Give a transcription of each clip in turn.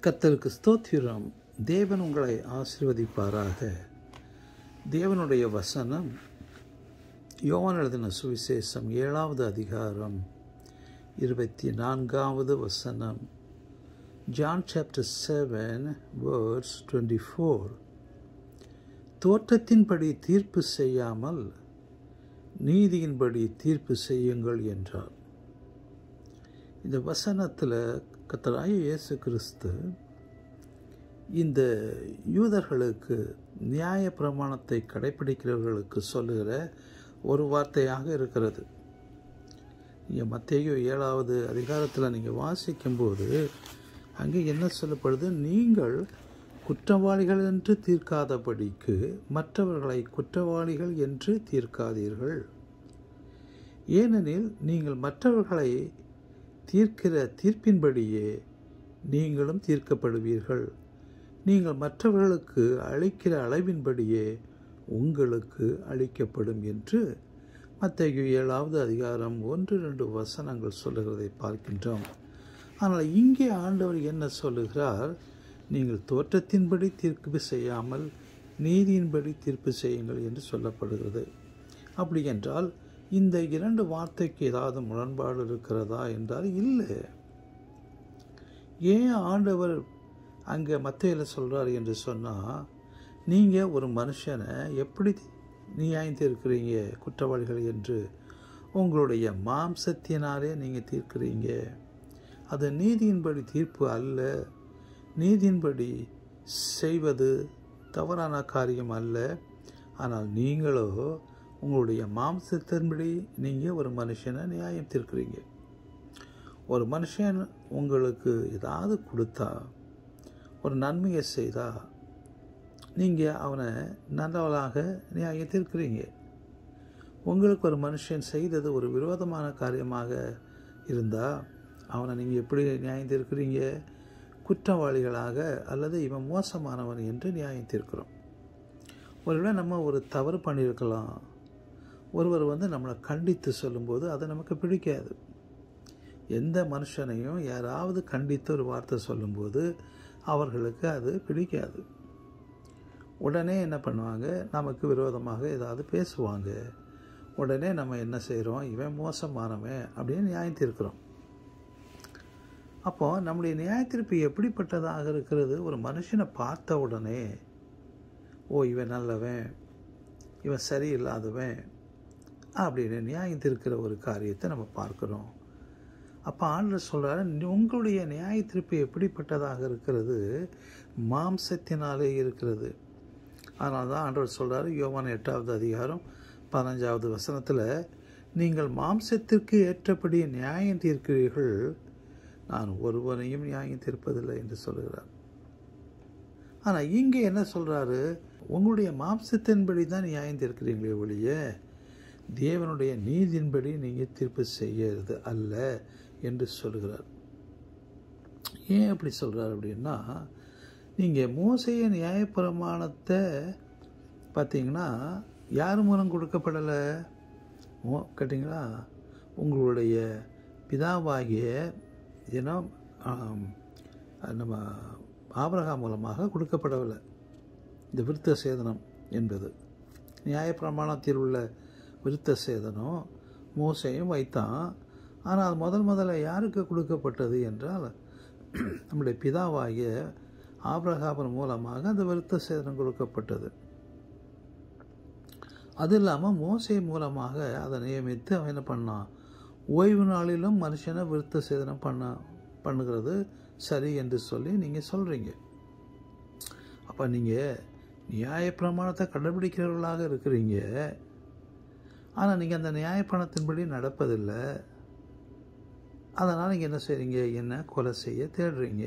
கத்தருக்கு ஸ்தோத்திரம் தேவன் உங்களை ஆசீர்வதிப்பாராக தேவனுடைய வசனம் யோவான் எழுதின சுவிசேஷம் ஏழாவது அதிகாரம் இருபத்தி நான்காவது வசனம் John chapter seven words twenty four தோற்றத்தின்படி தீர்ப்பு செய்யாமல் நீதியின்படி தீர்ப்பு செய்யுங்கள் என்றார் இந்த வசனத்தில் கத்தராய இயேசு கிறிஸ்து இந்த யூதர்களுக்கு நியாய பிரமாணத்தை கடைபிடிக்கிறவர்களுக்கு சொல்லுகிற ஒரு வார்த்தையாக இருக்கிறது நீங்கள் மத்தேயோ ஏழாவது அதிகாரத்தில் நீங்கள் வாசிக்கும்போது அங்கே என்ன சொல்லப்படுது நீங்கள் குற்றவாளிகள் என்று தீர்க்காதபடிக்கு மற்றவர்களை குற்றவாளிகள் என்று தீர்க்காதீர்கள் ஏனெனில் நீங்கள் மற்றவர்களை தீர்க்கிற தீர்ப்பின்படியே நீங்களும் தீர்க்கப்படுவீர்கள் நீங்கள் மற்றவர்களுக்கு அளிக்கிற அளவின்படியே உங்களுக்கு அளிக்கப்படும் என்று மத்திய ஏழாவது அதிகாரம் ஒன்று ரெண்டு வசனங்கள் சொல்லுகிறதை பார்க்கின்றோம் ஆனால் இங்கே ஆண்டவர் என்ன சொல்லுகிறார் நீங்கள் தோற்றத்தின்படி தீர்ப்பு செய்யாமல் நீதியின்படி தீர்ப்பு செய்யுங்கள் என்று சொல்லப்படுகிறது அப்படி என்றால் இந்த இரண்டு வார்த்தைக்கு ஏதாவது முரண்பாடு இருக்கிறதா என்றால் இல்லை ஏன் ஆண்டவர் அங்கே மத்தையில் சொல்கிறார் என்று சொன்னால் நீங்கள் ஒரு மனுஷனை எப்படி நியாயம் தீர்க்கிறீங்க குற்றவாளிகள் என்று உங்களுடைய மாம்சத்தினாலே நீங்கள் தீர்க்கிறீங்க அது நீதியின்படி தீர்ப்பு அல்ல நீதியின்படி செய்வது தவறான காரியம் அல்ல ஆனால் நீங்களோ உங்களுடைய மாம்சத்தின்படி நீங்கள் ஒரு மனுஷனை நியாயம் தீர்க்கிறீங்க ஒரு மனுஷன் உங்களுக்கு ஏதாவது கொடுத்தா ஒரு நன்மையை செய்தா நீங்கள் அவனை நல்லவளாக நியாயம் தீர்க்கிறீங்க உங்களுக்கு ஒரு மனுஷன் செய்தது ஒரு விரோதமான காரியமாக இருந்தால் அவனை நீங்கள் எப்படி நியாயம் தீர்க்கிறீங்க குற்றவாளிகளாக அல்லது இவன் மோசமானவன் என்று நியாயம் தீர்க்கிறோம் ஒருவேளை நம்ம ஒரு தவறு பண்ணியிருக்கலாம் ஒருவர் வந்து நம்மளை கண்டித்து சொல்லும்போது அது நமக்கு பிடிக்காது எந்த மனுஷனையும் யாராவது கண்டித்து ஒரு வார்த்தை சொல்லும்போது அவர்களுக்கு அது பிடிக்காது உடனே என்ன பண்ணுவாங்க நமக்கு விரோதமாக ஏதாவது பேசுவாங்க உடனே நம்ம என்ன செய்கிறோம் இவன் மோசமானவன் அப்படின்னு நியாயம் தீர்க்கிறோம் அப்போது நம்முடைய நியாயத்தீர்ப்பு எப்படிப்பட்டதாக இருக்கிறது ஒரு மனுஷனை பார்த்த உடனே ஓ இவன் நல்லவன் இவன் சரியில்லாதவன் அப்படின்னு நியாயம் தீர்க்கிற ஒரு காரியத்தை நம்ம பார்க்குறோம் அப்போ ஆண்டர் சொல்கிறாரு உங்களுடைய நியாய தீர்ப்பு எப்படிப்பட்டதாக இருக்கிறது மாம்சத்தினாலே இருக்கிறது அதனால தான் ஆண்டவர் சொல்கிறாரு யோவான் எட்டாவது அதிகாரம் பதினஞ்சாவது வசனத்தில் நீங்கள் மாம்சத்திற்கு ஏற்றபடி நியாயம் தீர்க்கிறீர்கள் நான் ஒருவனையும் நியாயம் தீர்ப்பதில்லை என்று சொல்கிறார் ஆனால் இங்கே என்ன சொல்கிறாரு உங்களுடைய மாம்சத்தின்படி தான் நியாயம் தீர்க்கிறீங்களே ஒழிய தேவனுடைய நீதியின்படி நீங்கள் தீர்ப்பு செய்யறது அல்ல என்று சொல்கிறார் ஏன் அப்படி சொல்கிறார் அப்படின்னா நீங்கள் மோசைய நியாயப்பிரமாணத்தை பார்த்தீங்கன்னா யார் மூலம் கொடுக்கப்படலை மோ கேட்டிங்களா உங்களுடைய பிதாவாகிய ஏன்னா நம்ம ஆபரகா மூலமாக கொடுக்கப்படவில்லை இந்த விருத்த சேதனம் என்பது நியாயப்பிரமாணத்தில் உள்ள விருத்த சேதனம் மோசையும் வைத்தான் ஆனால் அது முதல் முதல்ல யாருக்கு கொடுக்கப்பட்டது என்றால் நம்முடைய பிதாவாகிய ஆபிரகாபன் மூலமாக அந்த விருத்த சேதனம் கொடுக்கப்பட்டது அது இல்லாமல் மோசை மூலமாக அதை நியமித்து அவன் என்ன பண்ணான் ஓய்வு நாளிலும் மனுஷனை விருத்த சேதனம் பண்ண பண்ணுகிறது சரி என்று சொல்லி நீங்கள் சொல்கிறீங்க அப்போ நீங்கள் நியாய பிரமாணத்தை கடைபிடிக்கிறவர்களாக இருக்கிறீங்க ஆனால் நீங்கள் அந்த நியாயப்பணத்தின்படி நடப்பதில்லை அதனால் நீங்கள் என்ன செய்கிறீங்க என்ன கொலை செய்ய தேடுறீங்க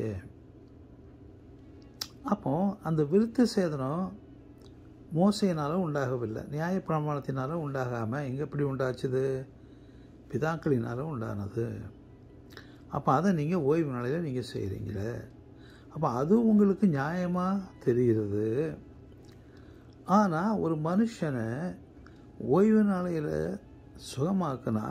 அப்போ அந்த விருத்த சேதனம் மோசையினாலும் உண்டாகவில்லை நியாய பிரமாணத்தினாலும் உண்டாகாமல் எங்கே எப்படி உண்டாச்சுது பிதாக்களினாலும் உண்டானது அப்போ அதை நீங்கள் ஓய்வு நாளையில் நீங்கள் செய்கிறீங்களே அப்போ அது உங்களுக்கு நியாயமாக தெரிகிறது ஆனால் ஒரு மனுஷனை ஓய்வு நாளையில் சுகமாக்குனா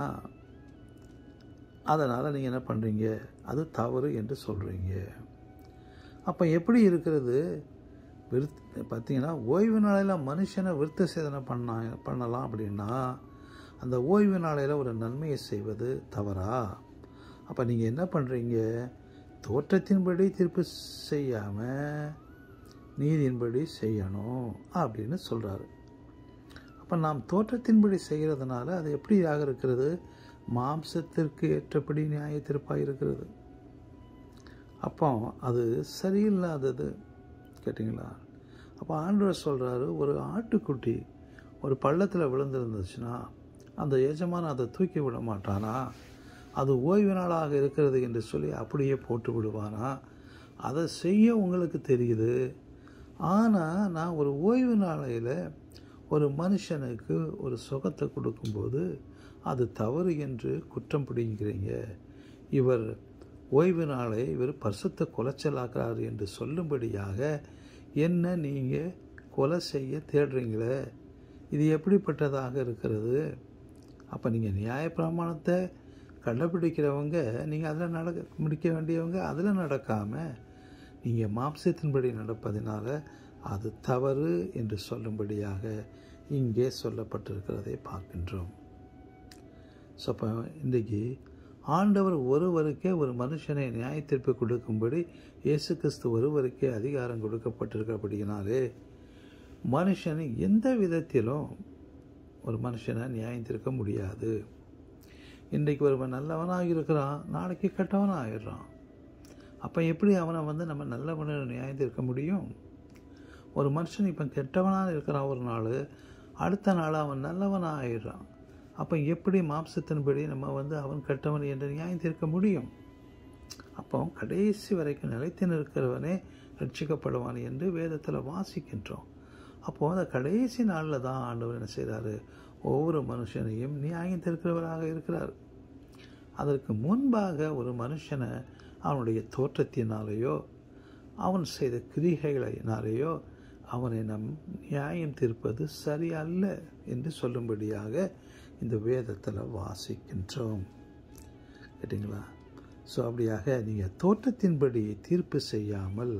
அதனால் நீங்கள் என்ன பண்ணுறீங்க அது தவறு என்று சொல்கிறீங்க அப்போ எப்படி இருக்கிறது விருத் பார்த்தீங்கன்னா ஓய்வு நாளையில் மனுஷனை விருத்த சேதனை பண்ண பண்ணலாம் அப்படின்னா அந்த ஓய்வு நாளையில் ஒரு நன்மையை செய்வது தவறா அப்போ நீங்கள் என்ன பண்ணுறீங்க தோற்றத்தின்படி தீர்ப்பு செய்யாமல் நீதியின்படி செய்யணும் அப்படின்னு சொல்கிறாரு அப்போ நாம் தோற்றத்தின்படி செய்கிறதுனால அது எப்படியாக இருக்கிறது மாம்சத்திற்கு ஏற்றபடி நியாய தீர்ப்பாக இருக்கிறது அப்போ அது சரியில்லாதது கேட்டிங்களா அப்போ ஆண்டவர் சொல்கிறாரு ஒரு ஆட்டுக்குட்டி ஒரு பள்ளத்தில் விழுந்திருந்துச்சுன்னா அந்த எஜமான அதை தூக்கி விட மாட்டானா அது ஓய்வு நாளாக இருக்கிறது என்று சொல்லி அப்படியே போட்டு விடுவானா அதை செய்ய உங்களுக்கு தெரியுது ஆனால் நான் ஒரு ஓய்வு நாளையில் ஒரு மனுஷனுக்கு ஒரு சுகத்தை கொடுக்கும்போது அது தவறு என்று குற்றம் பிடிங்கிறீங்க இவர் ஓய்வு நாளை இவர் பரிசுத்த குலைச்சலாக்குறாரு என்று சொல்லும்படியாக என்ன நீங்கள் கொலை செய்ய தேடுறீங்களே இது எப்படிப்பட்டதாக இருக்கிறது அப்போ நீங்கள் நியாயப்பிரமாணத்தை கண்டுபிடிக்கிறவங்க நீங்கள் அதில் நடக்க முடிக்க வேண்டியவங்க அதில் நடக்காமல் நீங்கள் மாம்சத்தின்படி நடப்பதினால அது தவறு என்று சொல்லும்படியாக இங்கே சொல்லப்பட்டிருக்கிறதை பார்க்கின்றோம் ஸோ அப்போ இன்றைக்கி ஆண்டவர் ஒருவருக்கே ஒரு மனுஷனை நியாயத்தீர்ப்பு கொடுக்கும்படி இயேசு கிறிஸ்து ஒருவருக்கே அதிகாரம் கொடுக்கப்பட்டிருக்கிறபடினாலே மனுஷன் எந்த விதத்திலும் ஒரு மனுஷனை நியாயம் தீர்க்க முடியாது இன்றைக்கு ஒருவன் நல்லவனாக இருக்கிறான் நாளைக்கு கெட்டவனாக ஆயிடுறான் அப்போ எப்படி அவனை வந்து நம்ம நல்லவனை நியாயம் தீர்க்க முடியும் ஒரு மனுஷன் இப்போ கெட்டவனாக இருக்கிறான் ஒரு நாள் அடுத்த நாள் அவன் நல்லவனாக ஆயிடுறான் அப்போ எப்படி மாம்சத்தின்படி நம்ம வந்து அவன் கெட்டவன் என்று நியாயம் தீர்க்க முடியும் அப்போ கடைசி வரைக்கும் நிலைத்து நிற்கிறவனே ரட்சிக்கப்படுவான் என்று வேதத்தில் வாசிக்கின்றோம் அப்போது அந்த கடைசி நாளில் தான் ஆண்டவர் என்ன செய்கிறாரு ஒவ்வொரு மனுஷனையும் நியாயம் தீர்க்கிறவராக இருக்கிறார் அதற்கு முன்பாக ஒரு மனுஷனை அவனுடைய தோற்றத்தினாலேயோ அவன் செய்த கிரிகைகளினாலேயோ அவனை நம் நியாயம் தீர்ப்பது சரியல்ல என்று சொல்லும்படியாக இந்த வேதத்தில் வாசிக்கின்றோம் கேட்டிங்களா ஸோ அப்படியாக நீங்கள் தோற்றத்தின்படி தீர்ப்பு செய்யாமல்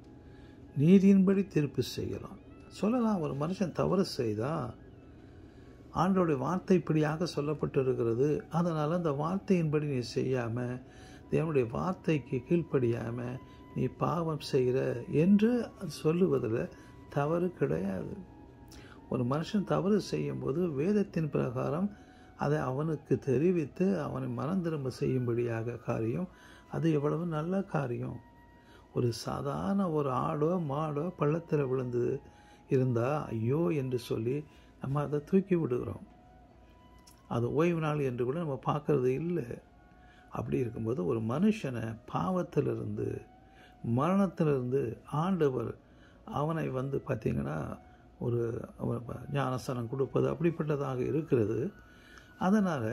நீதியின்படி தீர்ப்பு செய்யலாம் சொல்லலாம் ஒரு மனுஷன் தவறு செய்தால் ஆண்டோடைய வார்த்தை இப்படியாக சொல்லப்பட்டு இருக்கிறது அதனால் அந்த வார்த்தையின்படி நீ செய்யாமல் தேவனுடைய வார்த்தைக்கு கீழ்ப்படியாமல் நீ பாவம் செய்கிற என்று சொல்லுவதில் தவறு கிடையாது ஒரு மனுஷன் தவறு செய்யும்போது வேதத்தின் பிரகாரம் அதை அவனுக்கு தெரிவித்து அவனை மனம் திரும்ப செய்யும்படியாக காரியம் அது எவ்வளவு நல்ல காரியம் ஒரு சாதாரண ஒரு ஆடோ மாடோ பள்ளத்தில் விழுந்து இருந்தால் ஐயோ என்று சொல்லி நம்ம அதை தூக்கி விடுகிறோம் அது ஓய்வு நாள் என்று கூட நம்ம பார்க்கறது இல்லை அப்படி இருக்கும்போது ஒரு மனுஷனை பாவத்திலிருந்து மரணத்திலிருந்து ஆண்டவர் அவனை வந்து பார்த்திங்கன்னா ஒரு ஞானஸ்தானம் கொடுப்பது அப்படிப்பட்டதாக இருக்கிறது அதனால்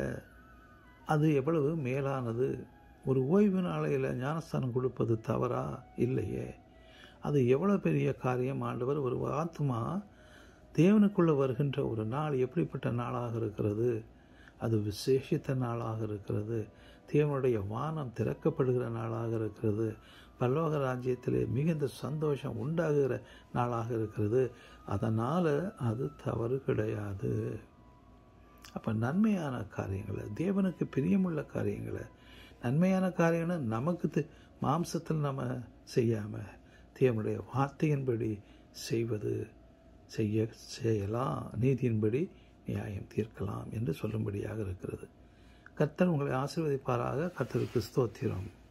அது எவ்வளவு மேலானது ஒரு ஓய்வு நாளையில் ஞானஸ்தானம் கொடுப்பது தவறா இல்லையே அது எவ்வளோ பெரிய காரியம் ஆண்டவர் ஒரு ஆத்மா தேவனுக்குள்ளே வருகின்ற ஒரு நாள் எப்படிப்பட்ட நாளாக இருக்கிறது அது விசேஷித்த நாளாக இருக்கிறது தேவனுடைய வானம் திறக்கப்படுகிற நாளாக இருக்கிறது பல்லோக ராஜ்யத்திலே மிகுந்த சந்தோஷம் உண்டாகுகிற நாளாக இருக்கிறது அதனால் அது தவறு கிடையாது அப்போ நன்மையான காரியங்களை தேவனுக்கு பிரியமுள்ள காரியங்களை நன்மையான காரியங்களை நமக்கு மாம்சத்தில் நம்ம செய்யாமல் தேவனுடைய வார்த்தையின்படி செய்வது செய்ய செய்யலாம் நீதியின்படி நியாயம் தீர்க்கலாம் என்று சொல்லும்படியாக இருக்கிறது கர்த்தர் உங்களை ஆசீர்வதிப்பாராக கர்த்தருக்கு ஸ்தோத்திரம்